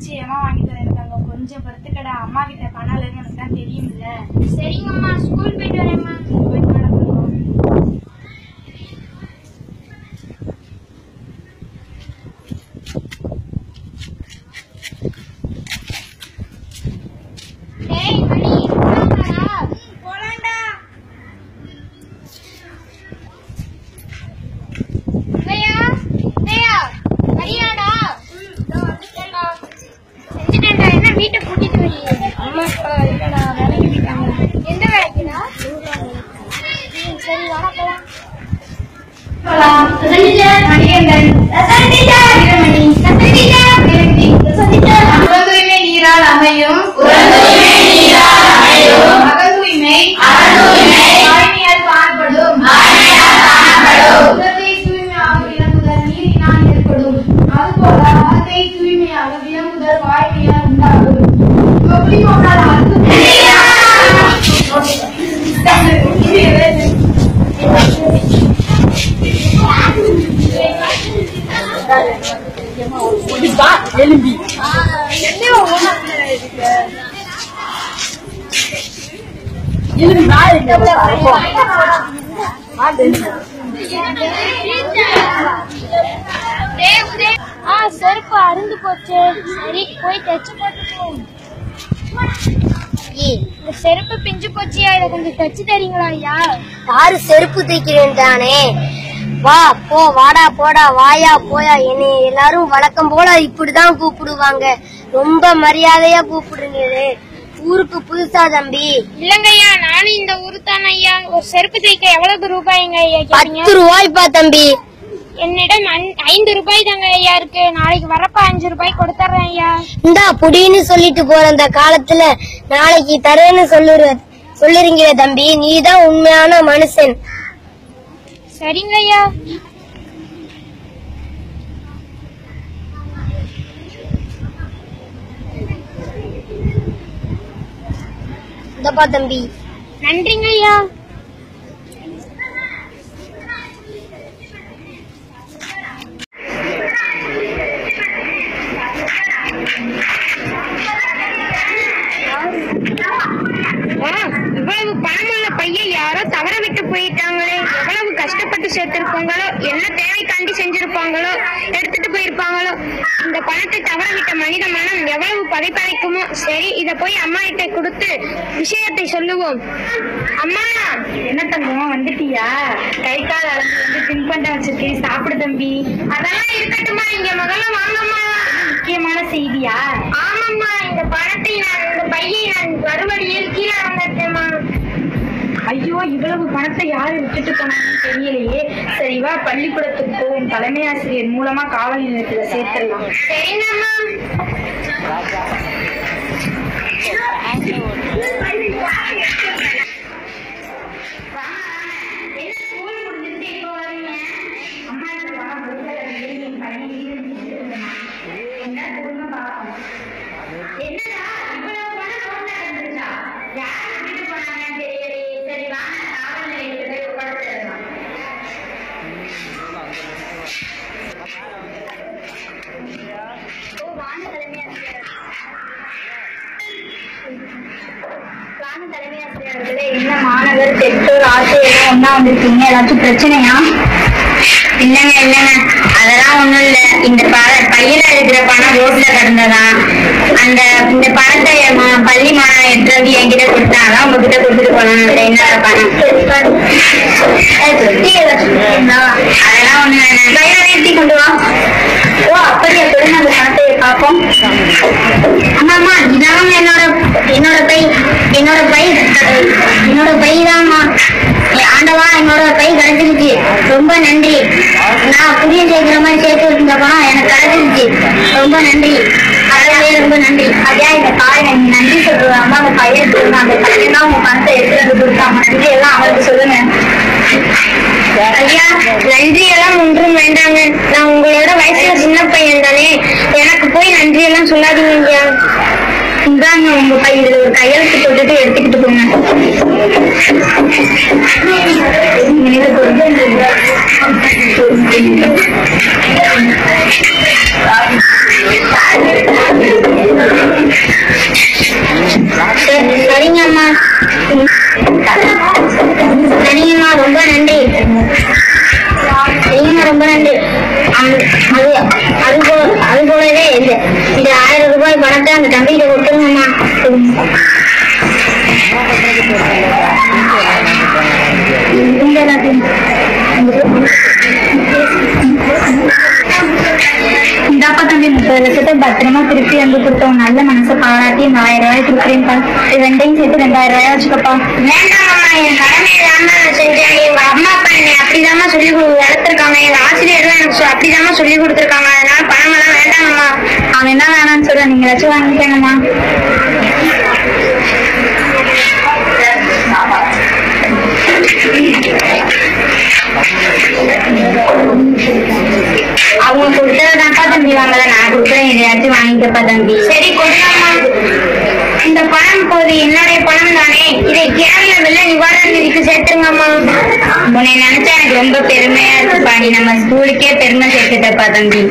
நிச்சயமா வாங்கி தரேன் தங்கம் கொஞ்சம் பொறுத்துக்கடா அம்மா கிட்ட பணம் இல்லைன்னு எனக்கு தான் தெரியும்ல சரிங்கம்மா ஸ்கூல் போயிட்டு வரேம்மா போயிட்டு வாடா தங்கம் டேய் மணி போலாமாடா போலாண்டா உதயா உதயா வரியாடா செஞ்சுட்டேன்டா என்ன வீட்டை கூட்டிட்டு வரீங்க அம்மா அப்பா இல்லடா வேலைக்கு போயிட்டாங்க எந்த வேலைக்குடா ம், சரி வாடா போலாம் உறவுரிமை நீரால் அமையும் அகதூய்மை தாய்மையால் காணப்படும் உலகை தூய்மையாக விளங்குதல் நீரினால் ஏற்படும் அதுபோல அகத்தை தூய்மையாக விளங்குதல் வாழ்க்கையால் உண்டாகும் எப்படி போனால் டேய் உதய் ஆ செருப்பு அருந்து போச்சு சரி போய் தைச்சு போட்டுப்போம் இந்த செருப்பு பிஞ்சு போச்சியா இதை கொஞ்சம் தைச்சு தரீங்களா ஐயா யாரு செருப்பு தைக்கிறேன் தானே வா போ வாடா போடா வாயா போயா என்னை எல்லாரும் வழக்கம் போல இப்படிதான் கூப்பிடுவாங்க ரொம்ப மரியாதையா கூப்பிடுறீங்களே ஊருக்கு புதுசா தம்பி இல்லங்க ஐயா நானும் இந்த ஊரு தானே ஐயா ஒரு செருப்பு தைக்க எவ்வளவு ரூபாய்ங்க ஐயா கேட்டீங்க பத்து ரூபாய்ப்பா தம்பி என்னிடம் ஐந்- ஐந்து ரூபாய் தாங்க ஐயா இருக்கு நாளைக்கு வரப்ப அஞ்சு ரூபாய் கொடுத்துறேன் ஐயா இந்தா புடின்னு சொல்லிட்டு போற அந்த காலத்துல நாளைக்கு தரேன்னு சொல்லுற சொல்லுறீங்களே தம்பி நீதான் உண்மையான மனுஷன் சரிங்க ஐயா இந்தப்பா தம்பி நன்றிங்க ஐயா இவ்வளவு பணமுள்ள பையன் யாரோ தவற விட்டு போயிட்டாங்களே எவ்வளவு கஷ்டப்பட்டு சேர்த்திருப்பாங்களோ என்ன தேவைக்காண்டி செஞ்சிருப்பாங்களோ எடுத்துட்டு போயிருப்பாங்களோ இந்த பணத்தை தவற விட்ட மனித மனம் எவ்வளவு பதைப்பதைக்குமோ சரி இத போய் அம்மா கிட்ட கொடுத்து விஷயத்தை சொல்லுவோம் அம்மா என்ன தங்கம் வந்துட்டியா கை கால் அளந்து வந்து தின்பண்டம் வச்சிருக்கேன் சாப்பிடு தம்பி அதெல்லாம் இருக்கட்டுமா இங்க முதல்ல வாங்கம்மா முக்கியமான செய்தியா ஆமாம்மா இந்த பணத்தை நான் இந்த பையை நான் வருவழியில் கீழே வந்துட்டேம்மா ஐயோ இவ்வளவு பணத்தை யாரு விட்டுட்டு போனாங்கன்னு தெரியலையே சரி வா பள்ளிக்கூடத்துக்கு போவோம் தலைமை ஆசிரியர் மூலமா காவல் நிலையத்துல சேர்த்துடலாம் சரிங்கம்மா என்னடா இவ்வளவு பணம் ரோட்ல கிடந்துச்சா யார் விட்டுட்டு போனாங்கன்னு தெரியலையே சரி வாங்க காவல் நிலையத்துல போய் உட்காந்துடலாம் ஓ வாங்க தலைமை ஆசிரியர் வாங்க தலைமை ஆசிரியர்களே என்ன மாணவர் பெற்றோர் ஆசிரியர் ஒன்னா வந்திருக்கீங்க ஏதாச்சும் பிரச்சனையா இல்லங்க இல்லங்க அதெல்லாம் ஒண்ணும் இல்ல இந்த ப- பையில இருக்கிற பணம் ரோட்ல கிடந்ததா அந்த இந்த பணத்தை என் மா- பள்ளி மாணவன் எடுத்து வந்து என்கிட்ட கொடுத்தான் அதான் உங்ககிட்ட கொடுத்துட்டு போனான் அதுல என்ன பணம் அதெல்லாம் ஒண்ணு வேணாம் பையில நிறுத்தி கொண்டு வா ஓ அப்படியா சொல்லுங்க அந்த பணத்தை பார்ப்போம் ஆமாமா இதான் என்னோட என்னோட பை என்னோட பை என்னோட பை தான்மா ஆண்டவா என்னோட பை கிடைச்சிருச்சு ரொம்ப நன்றி நான் புதிய சேர்க்கிற மாதிரி சேர்த்து வச்சிருந்த பணம் எனக்கு கிடைச்சிருச்சு ரொம்ப நன்றி கடவுளே ரொம்ப நன்றி ஐயா இந்த காலை நீங்க நன்றி சொல்றது அம்மா அந்த பையன் சொல்லுங்க அந்த பையன் தான் உங்க பணத்தை எடுத்துட்டு வந்து கொடுத்தாங்க நன்றி எல்லாம் அவருக்கு சொல்லுங்க ஐயா நன்றி எல்லாம் ஒன்றும் வேண்டாங்க நான் உங்களோட வயசுல சின்ன பையன் தானே எனக்கு போய் நன்றி எல்லாம் சொல்லாதீங்க ஐயா இந்தாங்க உங்க பை இதுல ஒரு கையெழுத்து போட்டுட்டு எடுத்துக்கிட்டு போங்க நினைவு கூர்ந்து அது போ அது போலவே இந்த இந்த ஆயிரம் ரூபாய் பணத்தை அந்த தம்பிகிட்ட கொடுத்துருங்கம்மா இந்த எல்லாத்தையும் இந்தாப்பா தம்பி முப்பது லட்சத்தை பத்திரமா திருப்பி வந்து கொடுத்தோம் நல்ல மனசை பாராட்டி இந்த ஆயிரம் ரூபாய் கொடுக்குறேன்ப்பா இது ரெண்டையும் சேர்த்து ரெண்டாயிரம் ரூபாய் வச்சுக்கப்பா வேண்டாம்மா என் கடமை இல்லாம நான் செஞ்சேன் எங்க அம்மா அப்பா என்னை அப்படிதாம்மா சொல்லி கொடு வளர்த்துருக்காங்க எங்க ஆசிரியர் எனக்கு சொ- அப்படிதாம்மா சொல்லி கொடுத்துருக்காங்க அதனால பணம் எல்லாம் வேண்டாம்மா அவன் என்ன வேணாம்னு சொல்ற நீங்க ஏதாச்சும் வாங்கிக்கங்கம்மா அவங்க கொடுத்ததாப்பா தம்பி வாங்கல நான் கொடுக்குறேன் எதையாச்சும் வாங்கிக்கப்பா தம்பி சரி கொடுக்காமா இந்த பணம் இப்போது என்னுடைய பணம் தானே இதை கேரள வெள்ள நிவாரண நிதிக்கு சேர்த்துங்கம்மா உன்னை நினைச்சா எனக்கு ரொம்ப பெருமையா இருக்குப்பா நீ நம்ம ஸ்கூலுக்கே பெருமை சேர்த்துட்டப்பா தம்பி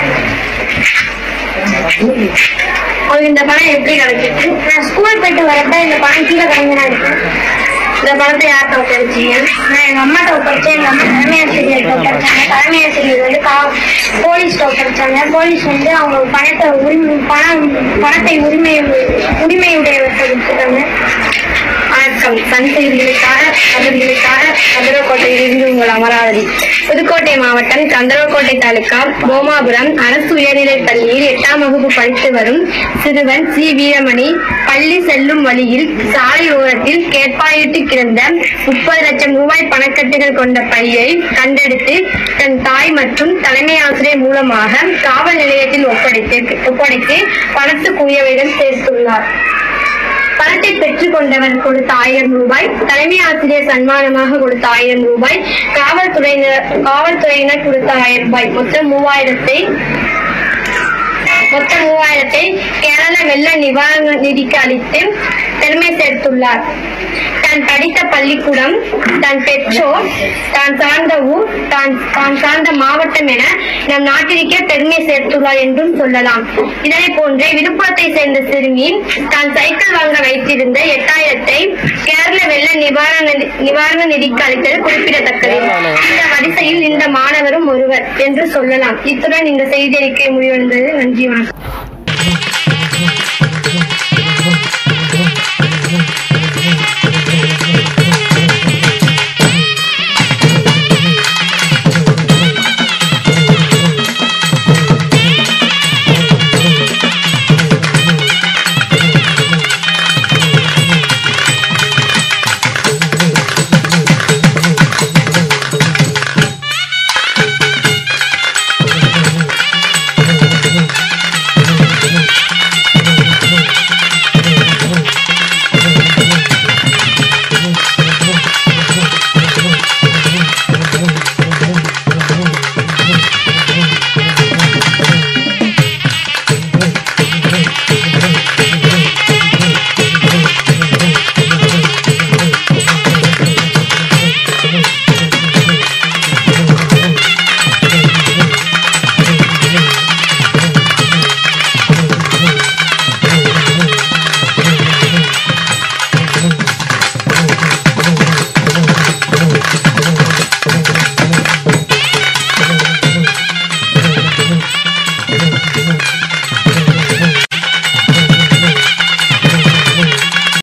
உங்களுக்கு இந்த பணம் எப்படி கிடைச்சிச்சு நான் ஸ்கூல் போயிட்டு வரப்ப இந்த பணம் கீழே கிடந்து இருக்கு இந்த பணத்தை யார்கிட்ட ஒப்படைச்சீங்க நான் எங்க அம்மாட்ட ஒப்படைச்சேன் எங்க அம்மா தலைமை ஆசிரியர் ஒப்படைச்சாங்க தலைமை ஆசிரியர் வந்து கா போலீஸ் ஒப்படைச்சாங்க போலீஸ் வந்து அவங்க பணத்தை உரிமை பணம் பணத்தை உரிமை உரிமையுடையவர்கிட்ட கொடுத்துட்டாங்க வணக்கம் சன் செய்திகளுக்காக அவர்களுக்காக கந்தரக்கோட்டையிலிருந்து உங்கள் அமராவதி புதுக்கோட்டை மாவட்டம் கந்தரக்கோட்டை தாலுகா போமாபுரம் அரசு உயர்நிலைப் பள்ளியில் எட்டாம் வகுப்பு படித்து வரும் சிறுவன் சி வீரமணி பள்ளி செல்லும் வழியில் சாலை ஓரத்தில் கேட்பாயிட்டு கிடந்த முப்பது லட்சம் ரூபாய் பணக்கட்டுகள் கொண்ட பையை கண்டெடுத்து தன் தாய் மற்றும் தலைமை ஆசிரியர் மூலமாக காவல் நிலையத்தில் ஒப்படைத்து ஒப்படைத்து பணத்துக்குரியவைகள் சேர்த்துள்ளார் பணத்தை பெற்றுக் கொண்டவர் கொடுத்த ஆயிரம் ரூபாய் தலைமை ஆசிரியர் சன்மானமாக கொடுத்த ஆயிரம் ரூபாய் காவல்துறையினர் காவல்துறையினர் கொடுத்த ஆயிரம் ரூபாய் மொத்தம் மூவாயிரத்தை மொத்தம் மூவாயிரத்தை கேரள வெள்ள நிவாரண நிதிக்கு அளித்து பெருமை சேர்த்துள்ளார் தான் படித்த பள்ளிக்கூடம் தன் பெற்றோர் தான் சார்ந்த ஊர் தான் தான் சார்ந்த மாவட்டம் என நம் நாட்டிற்கே பெருமை சேர்த்துள்ளார் என்றும் சொல்லலாம் இதனை போன்றே விழுப்புரத்தை சேர்ந்த சிறுமி தான் சைக்கிள் வாங்க வைத்திருந்த எட்டாயிரத்தை கேரள வெள்ள நிவாரண நிவாரண நிதிக்கு அளித்தது குறிப்பிடத்தக்கது இந்த வரிசையில் இந்த மாணவரும் ஒருவர் என்று சொல்லலாம் இத்துடன் இந்த செய்தி அறிக்கை முடிவடைந்தது நன்றி வணக்கம்